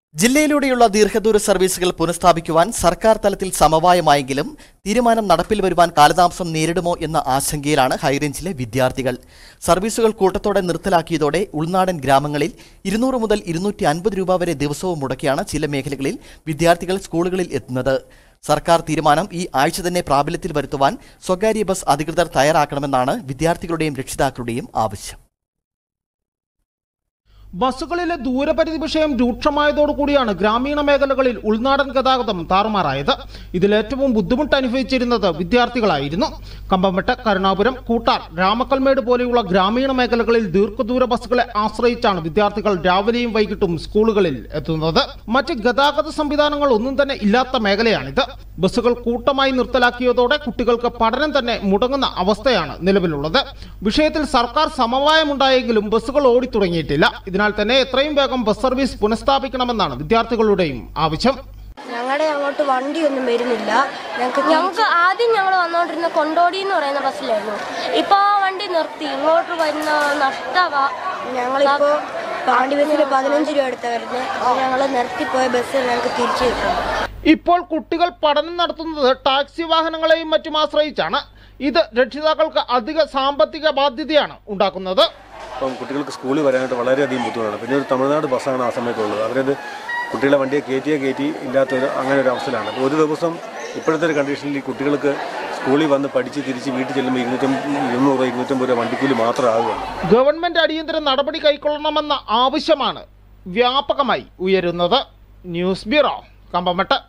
ജില്ലയിലൂടെയുള്ള ദീർഘദൂര സർവീസുകൾ പുനഃസ്ഥാപിക്കുവാൻ സർക്കാർ തലത്തിൽ സമവായമായെങ്കിലും തീരുമാനം നടപ്പിൽ വരുവാൻ കാലതാമസം നേരിടുമോ എന്ന ആശങ്കയിലാണ് ഹൈറേഞ്ചിലെ വിദ്യാർത്ഥികൾ സർവീസുകൾ കൂട്ടത്തോടെ നിർത്തലാക്കിയതോടെ ഉൾനാടൻ ഗ്രാമങ്ങളിൽ ഇരുന്നൂറ് മുതൽ ഇരുന്നൂറ്റി അൻപത് രൂപ വരെ ദിവസവും മുടക്കിയാണ് ചില മേഖലകളിൽ വിദ്യാർത്ഥികൾ സ്കൂളുകളിൽ എത്തുന്നത് സർക്കാർ തീരുമാനം ഈ ആഴ്ച തന്നെ പ്രാബല്യത്തിൽ വരുത്തുവാൻ സ്വകാര്യ ബസ് അധികൃതർ തയ്യാറാക്കണമെന്നാണ് വിദ്യാർത്ഥികളുടെയും രക്ഷിതാക്കളുടെയും ആവശ്യം ബസ്സുകളിലെ ദൂരപരിധി വിഷയം രൂക്ഷമായതോടുകൂടിയാണ് ഗ്രാമീണ മേഖലകളിൽ ഉൾനാടൻ ഗതാഗതം താറുമാറായത് ഇതിലേറ്റവും ബുദ്ധിമുട്ട് അനുഭവിച്ചിരുന്നത് വിദ്യാർത്ഥികളായിരുന്നു കമ്പംമെട്ട് കരുണാപുരം കൂട്ടാർ രാമക്കൽമേട് പോലെയുള്ള ഗ്രാമീണ മേഖലകളിൽ ദീർഘദൂര ബസ്സുകളെ ആശ്രയിച്ചാണ് വിദ്യാർത്ഥികൾ രാവിലെയും വൈകിട്ടും സ്കൂളുകളിൽ എത്തുന്നത് മറ്റ് ഗതാഗത സംവിധാനങ്ങൾ ഒന്നും തന്നെ ഇല്ലാത്ത മേഖലയാണിത് ബസ്സുകൾ കൂട്ടമായി നിർത്തലാക്കിയതോടെ കുട്ടികൾക്ക് പഠനം തന്നെ മുടങ്ങുന്ന അവസ്ഥയാണ് നിലവിലുള്ളത് വിഷയത്തിൽ സർക്കാർ സമവായമുണ്ടായെങ്കിലും ബസ്സുകൾ ഓടിത്തുടങ്ങിയിട്ടില്ല ഇതിനാൽ തന്നെ എത്രയും വേഗം ബസ് സർവീസ് പുനഃസ്ഥാപിക്കണമെന്നാണ് വിദ്യാർത്ഥികളുടെയും ആവശ്യം ഞങ്ങളുടെ അങ്ങോട്ട് വണ്ടിയൊന്നും വരുന്നില്ല ഞങ്ങൾക്ക് ഞങ്ങൾക്ക് ആദ്യം ഞങ്ങൾ വന്നുകൊണ്ടിരുന്ന കൊണ്ടോടി എന്ന് പറയുന്ന ബസ്സിലായിരുന്നു ഇപ്പൊ ആ വണ്ടി നിർത്തി ഇങ്ങോട്ട് വരുന്ന നഷ്ടവാ ഞങ്ങളിപ്പോ പാണ്ടി ബസ്സിൽ പതിനഞ്ച് രൂപ എടുത്ത വരുന്നത് ഞങ്ങൾ നിർത്തിപ്പോയ ബസ് ഞങ്ങൾക്ക് തിരിച്ചു കിട്ടും ഇപ്പോൾ കുട്ടികൾ പഠനം നടത്തുന്നത് ടാക്സി വാഹനങ്ങളെയും മറ്റും ആശ്രയിച്ചാണ് ഇത് രക്ഷിതാക്കൾക്ക് അധിക സാമ്പത്തിക ബാധ്യതയാണ് ഉണ്ടാക്കുന്നത് അപ്പം കുട്ടികൾക്ക് സ്കൂളിൽ വരാനായിട്ട് വളരെയധികം ബുദ്ധിമുട്ടാണ് പിന്നെ ഒരു തമിഴ്നാട് ബസ്സാണ് ആ സമയത്തുള്ളത് അവരത് കുട്ടികളെ വണ്ടിയെ കയറ്റിയേ കയറ്റി ഇല്ലാത്തൊരു അങ്ങനെ ഒരു അവസ്ഥയിലാണ് അപ്പോൾ ഒരു ദിവസം ഇപ്പോഴത്തെ ഒരു കണ്ടീഷനിൽ ഈ കുട്ടികൾക്ക് സ്കൂളിൽ വന്ന് പഠിച്ച് തിരിച്ച് വീട്ടിൽ ചെല്ലുമ്പോൾ ഇരുന്നൂറ്റമ്പത് ഇരുന്നൂറ് ഇരുന്നൂറ്റമ്പത് രൂപ വണ്ടിക്കൂലി മാത്രം ആകുകയാണ് ഗവൺമെന്റ് അടിയന്തര നടപടി കൈക്കൊള്ളണമെന്ന ആവശ്യമാണ് വ്യാപകമായി ഉയരുന്നത് ന്യൂസ് ബ്യൂറോ കമ്പമട്ട്